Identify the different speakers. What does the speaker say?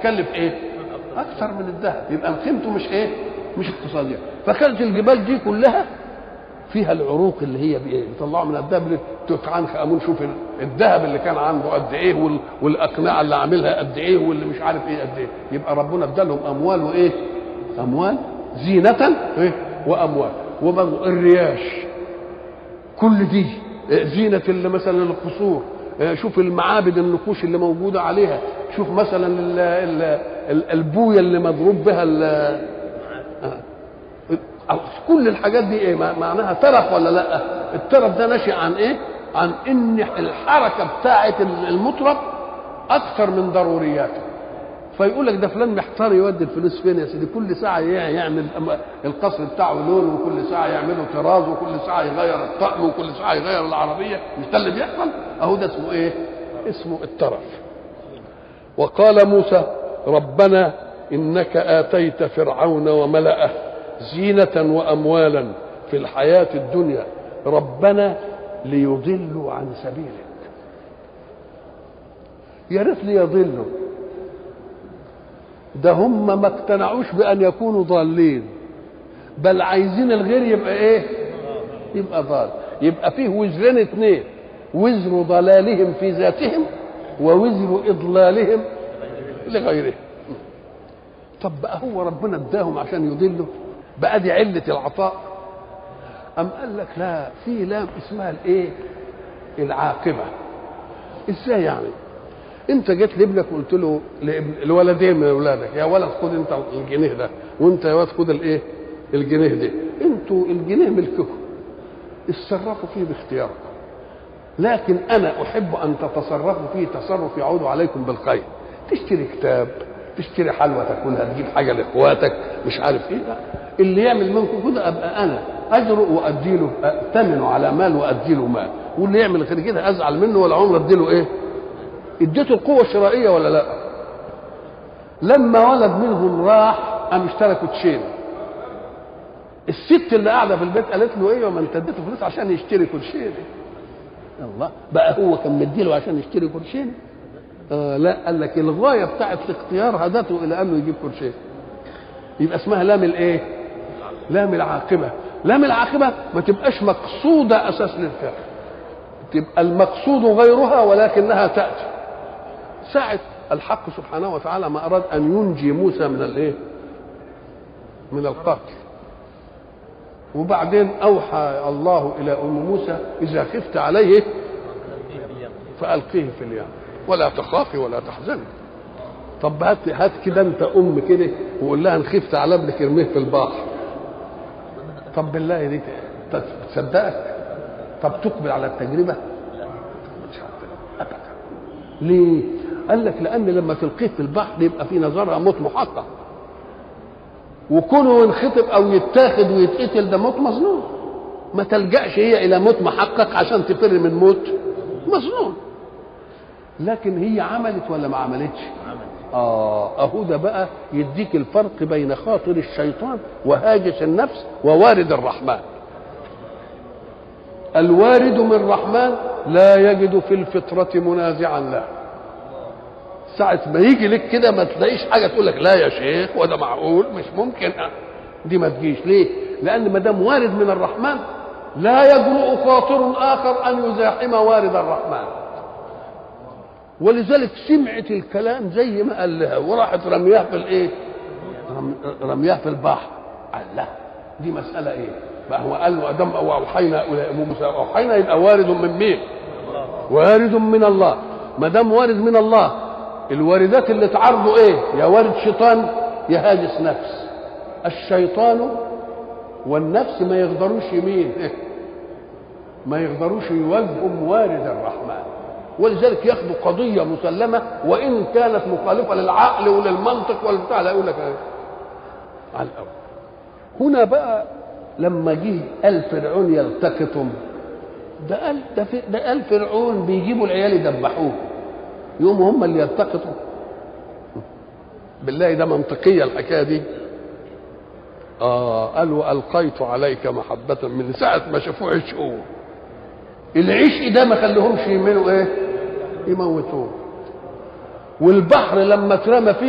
Speaker 1: هتكلف ايه اكثر من الذهب يبقى قيمته مش ايه مش اقتصاديه فكانت الجبال دي كلها فيها العروق اللي هي بايه بيطلعوا من الذهب توت عنخ امون شوف الذهب اللي كان عنده قد ايه وال- والاقنعه اللي عاملها قد ايه واللي مش عارف ايه قد ايه يبقى ربنا ادالهم اموال وايه اموال زينه إيه؟ واموال وبرضه الرياش كل دي زينة اللي مثلا القصور شوف المعابد النقوش اللي موجودة عليها شوف مثلا ال ال ال البوية اللي مضروب بها ال- آه. كل الحاجات دي ايه معناها ترف ولا لا الترف ده ناشئ عن ايه عن ان الحركة بتاعة المطرب اكثر من ضرورياته فيقول لك ده فلان محتار يودي الفلوس فين يا سيدي كل ساعه يعمل القصر بتاعه لون وكل ساعه يعمله طراز وكل ساعه يغير الطقم وكل ساعه يغير العربيه مش ده اللي بيحصل اهو ده اسمه ايه اسمه الترف وقال موسى ربنا انك اتيت فرعون وملأه زينة واموالا في الحياة الدنيا ربنا ليضلوا عن سبيلك يا ريت ليضلوا ده هم ما اقتنعوش بان يكونوا ضالين بل عايزين الغير يبقى ايه يبقى ضال يبقى فيه وزرين اثنين وزر ضلالهم في ذاتهم ووزر اضلالهم لغيرهم طب بقى هو ربنا اداهم عشان يضلوا بقى دي علة العطاء أم قال لك لا في لام اسمها الايه العاقبة ازاي يعني انت جيت لابنك وقلت له لابن- لولدين من اولادك يا ولد خد انت الجنيه ده وانت يا ولد خد الايه الجنيه ده انتوا الجنيه ملككم اتصرفوا فيه باختياركم لكن انا احب ان تتصرفوا فيه تصرف يعود عليكم بالخير تشتري كتاب تشتري حلوى تاكلها تجيب حاجه لاخواتك مش عارف ايه لا اللي يعمل منكم كده ابقى انا اجرؤ وادي له ائتمنه على مال وادي له مال واللي يعمل غير كده ازعل منه ولا عمر ادي له ايه اديته القوه الشرائيه ولا لا لما ولد منهم راح قام اشترى كوتشين الست اللي قاعده في البيت قالت له ايه ما انت اديته فلوس عشان يشتري كوتشين الله بقى هو كان مديله عشان يشتري كوتشين آه لا قال لك الغايه بتاعت الاختيار هدته الى انه يجيب كوتشين يبقى اسمها لام الايه لام العاقبه لام العاقبه ما تبقاش مقصوده اساس للفعل تبقى المقصود غيرها ولكنها تاتي ساعه الحق سبحانه وتعالى ما اراد ان ينجي موسى من الايه من القتل وبعدين اوحى الله الى ام موسى اذا خفت عليه فالقيه في اليم ولا تخافي ولا تحزني طب هات هات كده انت ام كده وقول لها ان خفت على ابنك ارميه في البحر طب بالله دي تصدقك طب تقبل على التجربه مش هتقبل ابدا ليه قال لك لان لما تلقيه في البحر يبقى في نظرها موت محقق وكونه ينخطب او يتاخد ويتقتل ده موت مظنون ما تلجاش هي الى موت محقق عشان تفر من موت مظنون لكن هي عملت ولا ما عملتش اه اهو ده بقى يديك الفرق بين خاطر الشيطان وهاجس النفس ووارد الرحمن الوارد من الرحمن لا يجد في الفطرة منازعا له ساعة ما يجي لك كده ما تلاقيش حاجة تقول لك لا يا شيخ وده معقول مش ممكن دي ما تجيش ليه؟ لأن ما دام وارد من الرحمن لا يجرؤ خاطر آخر أن يزاحم وارد الرحمن ولذلك سمعت الكلام زي ما قال لها وراحت رمياه في الايه؟ رم- رمياه في البحر قال لا دي مسألة ايه؟ بقى هو قال له ادم او اوحينا الى موسى اوحينا يبقى وارد من مين؟ وارد من الله ما دام وارد من الله الواردات اللي تعرضه ايه؟ يا وارد شيطان يا هاجس نفس الشيطان والنفس ما يقدروش يمين ما يقدروش يواجهوا موارد الرحمن ولذلك ياخدوا قضيه مسلمه وان كانت مخالفه للعقل وللمنطق والبتاع لا يقول لك إيه؟ على الاول هنا بقى لما جه قال فرعون يلتقطهم ده قال ده, في ده قال فرعون بيجيبوا العيال يدبحوه يقوموا هم اللي يلتقطوا بالله ده منطقيه الحكايه دي اه قال والقيت عليك محبه من ساعه ما شافوه عشقوه العشق ده ما خليهمش يعملوا ايه يموتوه والبحر لما اترمى فيه